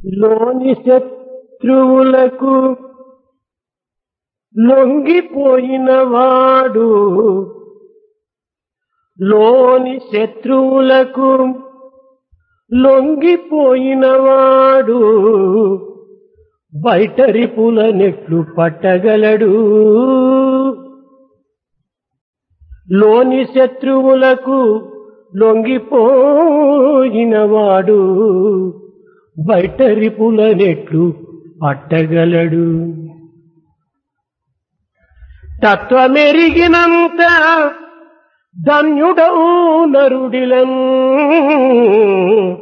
లోని శత్రువులకు లొంగిపోయిన వాడు లోని శత్రువులకు లొంగిపోయిన వాడు బయట రిపుల నెట్లు పట్టగలడు లోని శత్రువులకు లొంగిపోయిన వాడు బయట రిపుల నెట్లు పట్టగలడు తత్వమెరిగినంత ధన్యుడవు నరుడిలం